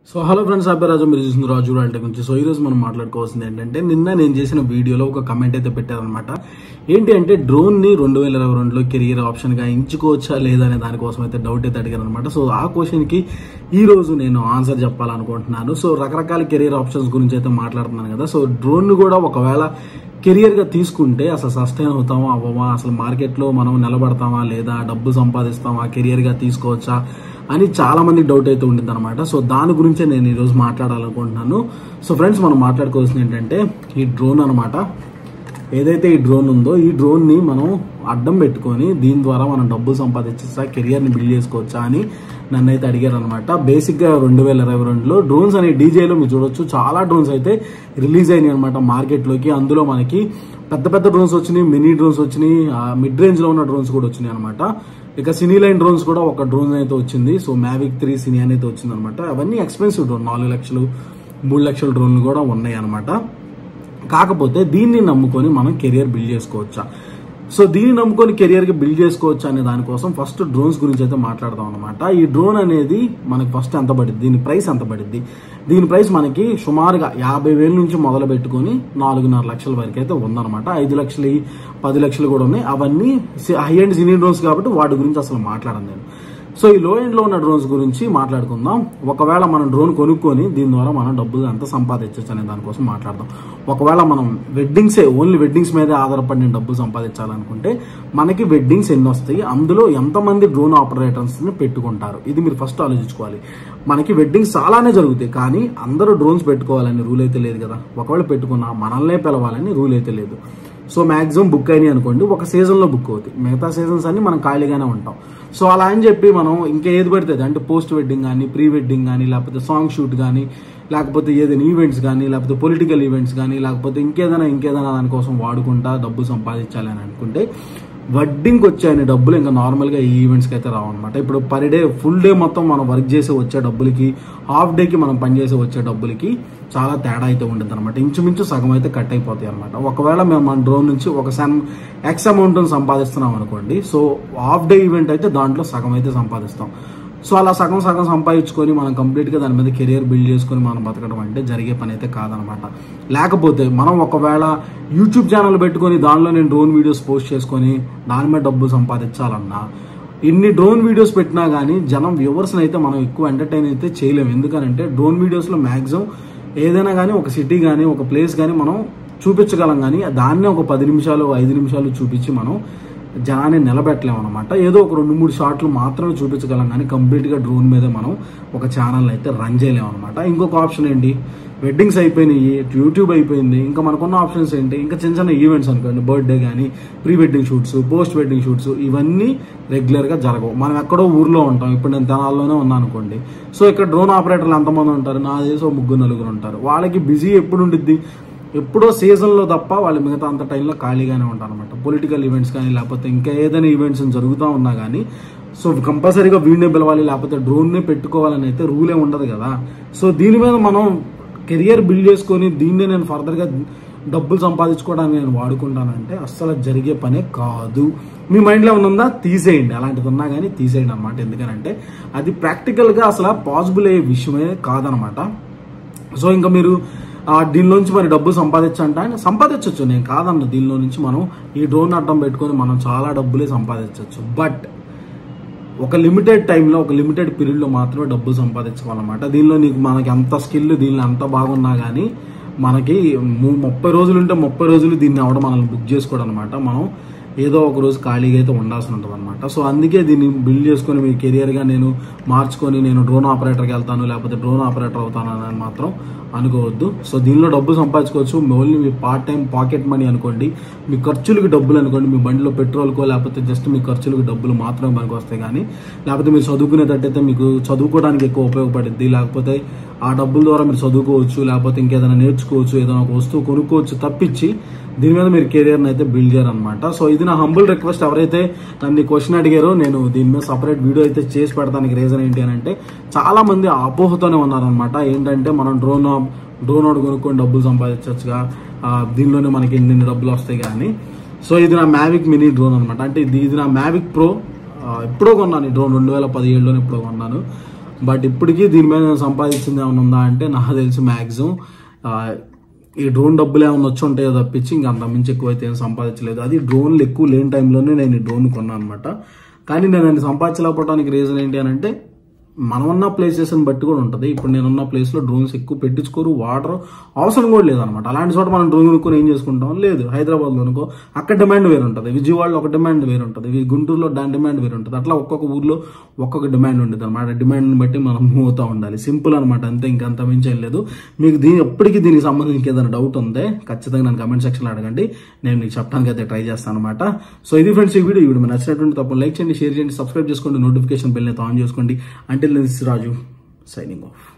so hello friends అబ్బారాజు మీరు చూసిన రాజు అంటే గురించి సో ఈ రోజు మనం మాట్లాడుకోవాల్సింది ఏంటంటే నిన్న నేను చేసిన వీడియోలో ఒక కమెంట్ అయితే పెట్టారనమాట ఏంటి అంటే డ్రోన్ ని రెండు వేల ఇరవై రెండులో కెరియర్ ఆప్షన్ గా ఎంచుకోవచ్చా లేదా అనే దానికోసం అయితే డౌట్ అయితే అడిగారు అనమాట సో ఆ క్వశ్చన్ కి ఈ రోజు నేను ఆన్సర్ చెప్పాలనుకుంటున్నాను సో రకరకాల కెరియర్ ఆప్షన్స్ గురించి అయితే మాట్లాడుతున్నాను కదా సో డ్రోన్ ని కూడా ఒకవేళ కెరియర్ గా తీసుకుంటే అసలు సస్టైన్ అవుతామా అవ్వమా అసలు మార్కెట్ లో మనం నిలబడతామా లేదా డబ్బు సంపాదిస్తామా కెరియర్ గా తీసుకోవచ్చా అని చాలా మంది డౌట్ అయితే ఉండింది అనమాట సో దాని గురించే నేను ఈరోజు మాట్లాడాలనుకుంటున్నాను సో ఫ్రెండ్స్ మనం మాట్లాడుకోవాల్సింది ఏంటంటే ఈ డ్రోన్ అనమాట ఏదైతే ఈ డ్రోన్ ఉందో ఈ డ్రోన్ ని మనం అడ్డం పెట్టుకొని దీని ద్వారా మనం డబ్బులు సంపాదించా కెరియర్ ని బిల్డ్ చేసుకోవచ్చా అని నన్ను అయితే అడిగారు అనమాట బేసిక్ గా రెండు వేల ఇరవై రెండులో డ్రోన్స్ అనే డీజేలో మీరు చూడొచ్చు చాలా డ్రోన్స్ అయితే రిలీజ్ అయినాయి అనమాట మార్కెట్ లోకి అందులో మనకి పెద్ద పెద్ద డ్రోన్స్ వచ్చినాయి మినీ డ్రోన్స్ వచ్చినాయి మిడ్ రేంజ్ లో ఉన్న డ్రోన్స్ కూడా వచ్చినాయి అనమాట ఇక సినీ లైన్ డ్రోన్స్ కూడా ఒక డ్రోన్ అయితే వచ్చింది సో మ్యావిక్ త్రీ సినీ అనేది వచ్చింది అనమాట అవన్నీ ఎక్స్పెన్సివ్ డ్రోన్ నాలుగు లక్షలు మూడు లక్షల డ్రోన్లు కూడా ఉన్నాయి అనమాట కాకపోతే దీన్ని నమ్ముకొని మనం కెరియర్ బిల్డ్ చేసుకోవచ్చా సో దీన్ని నమ్ముకొని కెరియర్ కి బిల్డ్ చేసుకోవచ్చు అనే దానికోసం ఫస్ట్ డ్రోన్స్ గురించి అయితే మాట్లాడదాం అనమాట ఈ డ్రోన్ అనేది మనకి ఫస్ట్ ఎంత పడింది దీని ప్రైస్ ఎంత పడింది దీని ప్రైస్ మనకి సుమారుగా యాభై వేల నుంచి మొదలు పెట్టుకొని నాలుగున్నర లక్షల వరకు అయితే ఉందన్నమాట ఐదు లక్షలు పది లక్షలు కూడా ఉన్నాయి అవన్నీ హై అండ్ సినీ డ్రోన్స్ కాబట్టి వాటి గురించి అసలు మాట్లాడను నేను సో ఈ లో ఎండ్ లో ఉన్న డ్రోన్స్ గురించి మాట్లాడుకుందాం ఒకవేళ మనం డ్రోన్ కొనుక్కొని దీని ద్వారా మనం డబ్బులు ఎంత సంపాదించవచ్చు అనే దానికోసం మాట్లాడదాం ఒకవేళ మనం వెడ్డింగ్సే ఓన్లీ వెడ్డింగ్స్ మీదే ఆధారపడి నేను డబ్బులు సంపాదించాలనుకుంటే మనకి వెడ్డింగ్స్ ఎన్ని వస్తాయి అందులో ఎంతమంది డ్రోన్ ఆపరేటర్స్ ని పెట్టుకుంటారు ఇది మీరు ఫస్ట్ ఆలోచించుకోవాలి మనకి వెడ్డింగ్స్ చాలానే జరుగుతాయి కానీ అందరూ డ్రోన్స్ పెట్టుకోవాలని రూల్ అయితే లేదు కదా ఒకవేళ పెట్టుకున్నా మనల్నే పిలవాలని రూల్ అయితే లేదు సో మాక్సిమం బుక్ అయినాయి అనుకోండి ఒక సీజన్లో బుక్ అవుతాయి మిగతా సీజన్స్ అన్ని మనం ఖాళీగానే ఉంటాం సో అలా అని చెప్పి మనం ఇంకా ఏది పడుతుంది అంటే పోస్ట్ వెడ్డింగ్ కానీ ప్రీ వెడ్డింగ్ కానీ లేకపోతే సాంగ్ షూట్ కానీ లేకపోతే ఏదైనా ఈవెంట్స్ కానీ లేకపోతే పొలిటికల్ ఈవెంట్స్ కానీ లేకపోతే ఇంకేదైనా ఇంకేదైనా దానికోసం వాడుకుంటా డబ్బు సంపాదించాలి అని అనుకుంటే వడ్డింగ్కి వచ్చే డబ్బులు ఇంకా నార్మల్గా ఈ ఈవెంట్స్కి అయితే రావన్నమాట ఇప్పుడు పర్ డే ఫుల్ డే మొత్తం మనం వర్క్ చేసి వచ్చే డబ్బులకి హాఫ్ డేకి మనం పనిచేసి వచ్చే డబ్బులకి చాలా తేడా అయితే ఉంటుంది అనమాట ఇంచుమించు సగం అయితే కట్ అయిపోతాయి అనమాట ఒకవేళ మేము మన డ్రోన్ నుంచి ఒక సమ్ ఎక్స్ అమౌంట్ సంపాదిస్తున్నాం అనుకోండి సో హాఫ్ డే ఈవెంట్ అయితే దాంట్లో సగం అయితే సంపాదిస్తాం సో అలా సగం సగం సంపాదించుకొని మనం కంప్లీట్గా దాని మీద కెరియర్ బిల్డ్ చేసుకొని మనం బతకడం అంటే జరిగే పని అయితే కాదనమాట లేకపోతే మనం ఒకవేళ యూట్యూబ్ ఛానల్ పెట్టుకొని దానిలో నేను డ్రోన్ వీడియోస్ పోస్ట్ చేసుకొని దాని మీద డబ్బులు సంపాదించాలన్నా ఇన్ని డ్రోన్ వీడియోస్ పెట్టినా కానీ జనం వ్యూవర్స్ని అయితే మనం ఎక్కువ ఎంటర్టైన్ అయితే చేయలేము ఎందుకంటే డ్రోన్ వీడియోస్లో మ్యాక్సిమం ఏదైనా కానీ ఒక సిటీ కానీ ఒక ప్లేస్ కానీ మనం చూపించగలం కానీ దాన్నే ఒక పది నిమిషాలు ఐదు నిమిషాలు చూపించి మనం జనాన్ని నిలబెట్టలేము అనమాట ఏదో ఒక రెండు మూడు షాట్లు మాత్రమే చూపించగలం కానీ కంప్లీట్గా డ్రోన్ మీద మనం ఒక ఛానల్ అయితే రన్ చేయలేము అనమాట ఇంకొక ఆప్షన్ ఏంటి వెడ్డింగ్స్ అయిపోయినాయి యూట్యూబ్ అయిపోయింది ఇంకా మనకున్న ఆప్షన్స్ ఏంటి ఇంకా చిన్న చిన్న ఈవెంట్స్ అనుకోండి బర్త్డే కానీ pre wedding shoots post wedding shoots ఇవన్నీ రెగ్యులర్గా జరగవు మనం ఎక్కడో ఊర్లో ఉంటాం ఇప్పుడు నేను తెనాల్లోనే ఉన్నాను అనుకోండి సో ఇక్కడ డ్రోన్ ఆపరేటర్లు ఎంతమంది ఉంటారు నా దేశం ముగ్గురు నలుగురు ఉంటారు వాళ్ళకి బిజీ ఎప్పుడు ఉండిద్ది ఎప్పుడో సీజన్లో తప్ప వాళ్ళు మిగతా అంత టైంలో ఖాళీగానే ఉంటారు అనమాట పొలిటికల్ ఈవెంట్స్ కానీ లేకపోతే ఇంకా ఏదైనా ఈవెంట్స్ జరుగుతూ ఉన్నా కానీ సో కంపల్సరీగా వీడినే పిలవాలి లేకపోతే డ్రోన్నే పెట్టుకోవాలని అయితే రూలే ఉండదు కదా సో దీని మీద మనం కెరియర్ బిల్డ్ చేసుకొని దీన్నే నేను ఫర్దర్గా డబ్బులు సంపాదించుకోవడానికి నేను వాడుకుంటానంటే అస్సలు జరిగే పనే కాదు మీ మైండ్లో ఉందా తీసేయండి అలాంటిది ఉన్నా కానీ తీసేయండి అనమాట ఎందుకనంటే అది ప్రాక్టికల్గా అసలు పాసిబుల్ అయ్యే విషయమే కాదనమాట సో ఇంకా మీరు దీనిలోంచి మరి డబ్బు సంపాదించంటే ఆయన సంపాదించవచ్చు నేను కాదన్న దీనిలో నుంచి మనం ఈ డ్రోన్ అడ్డం పెట్టుకొని మనం చాలా డబ్బులే సంపాదించవచ్చు బట్ ఒక లిమిటెడ్ టైంలో ఒక లిమిటెడ్ పీరియడ్లో మాత్రమే డబ్బులు సంపాదించుకోవాలన్నమాట దీనిలో నీకు మనకి ఎంత స్కిల్ దీనిలో ఎంత బాగున్నా కానీ మనకి ముప్పై రోజులు ఉంటే ముప్పై రోజులు దీన్ని అవడం మనల్ని బుక్ చేసుకోవడం అనమాట మనం ఏదో ఒక రోజు ఖాళీగా అయితే ఉండాల్సి ఉంటుంది అనమాట సో అందుకే దీన్ని బిల్డ్ చేసుకొని మీ కెరియర్గా నేను మార్చుకొని నేను డ్రోన్ ఆపరేటర్కి వెళ్తాను లేకపోతే డ్రోన్ ఆపరేటర్ అవుతాను అని మాత్రం అనుకోవద్దు సో దీనిలో డబ్బు సంపాదించుకోవచ్చు ఓన్లీ మీ పార్ట్ టైం పాకెట్ మనీ అనుకోండి మీ ఖర్చులకు డబ్బులు అనుకోండి మీ బండిలో పెట్రోల్కో లేకపోతే జస్ట్ మీ ఖర్చులకు డబ్బులు మాత్రమే పనికి వస్తాయి కానీ లేకపోతే మీరు చదువుకునేటట్టయితే మీకు చదువుకోవడానికి ఎక్కువ ఉపయోగపడుద్ది లేకపోతే ఆ డబ్బుల ద్వారా మీరు చదువుకోవచ్చు లేకపోతే ఇంకేదైనా నేర్చుకోవచ్చు ఏదైనా ఒక వస్తువు కొనుక్కోవచ్చు తప్పించి దీని మీద మీరు కెరియర్ని అయితే బిల్డ్ చేయాలన్నమాట సో ఇది నా హంబుల్ రిక్వెస్ట్ ఎవరైతే నన్ను క్వశ్చన్ అడిగారో నేను దీని మీద సపరేట్ వీడియో అయితే చేసి పెడతానికి రీజన్ ఏంటి అని అంటే చాలా మంది అపోహతోనే ఉన్నారనమాట ఏంటంటే మనం డ్రోన్ డ్రోన్ ఒకటి కొనుక్కొని డబ్బులు సంపాదించవచ్చుగా దీనిలోనే మనకి ఇన్ని డబ్బులు వస్తాయి కానీ సో ఇది నా మ్యావిక్ మినీ డ్రోన్ అనమాట అంటే ఇది ఇది నా మ్యావిక్ ప్రో ఎప్పుడో కొన్నాను ఈ డ్రోన్ రెండు వేల పదిహేడులోనే ఎప్పుడో కొన్నాను బట్ ఇప్పటికీ దీని మీద నేను సంపాదించింది ఏమైనా ఉందా అంటే నాకు తెలిసి మ్యాక్సిమం ఈ డ్రోన్ డబ్బులు ఏమైనా వచ్చి ఉంటాయో తప్పించి ఇంకా అంత మించి ఎక్కువ అయితే ఏం సంపాదించలేదు అది డ్రోన్లు ఎక్కువ లేని టైంలోనే నేను ఈ డ్రోన్ కొన్నాను అనమాట కానీ నేను అది సంపాదించలేకపోవడానికి రీజన్ ఏంటి అని అంటే మనం ఉన్న ప్లేసెస్ని బట్టి కూడా ఉంటుంది ఇప్పుడు నేనున్న ప్లేస్లో డ్రోన్స్ ఎక్కువ పెట్టించుకోరు వాటర్ అవసరం కూడా లేదనమాట అలాంటి చోట మనం డ్రోన్ కొనుక్కొని ఏం చేసుకుంటాం లేదు హైదరాబాద్లో అనుకో అక్కడ డిమాండ్ వేరు ఉంటుంది విజయవాడలో ఒక డిమాండ్ వేరు ఉంటుంది వి- గుంటూరులో దాని డిమాండ్ వేరు ఉంటుంది అట్లా ఒక్కొక్క ఊర్లో ఒక్కొక్క డిమాండ్ ఉంటుంది అనమాట డిమాండ్ని బట్టి మనం మూవ్ అవుతూ ఉండాలి సింపుల్ అనమాట అంతే ఇంకంత మించి ఏం లేదు మీకు దీని ఎప్పటికీ దీనికి సంబంధించి ఏదైనా డౌట్ ఉంటే ఖచ్చితంగా నన్ను కమెంట్ సెక్షన్లో అడగండి నేను మీకు చెప్పడానికి అయితే ట్రై చేస్తాను అనమాట సో ఇది ఫ్రెండ్స్ ఈ వీడియో ఈ వీడియో మీకు నచ్చినటువంటి తప్ప లైక్ చేయండి షేర్ చేయండి సబ్స్క్రైబ్ చేసుకోండి నోటిఫికేషన్ బెల్ని ఆన్ చేసుకోండి అంటే రాజు సైనింగ్ ఆఫ్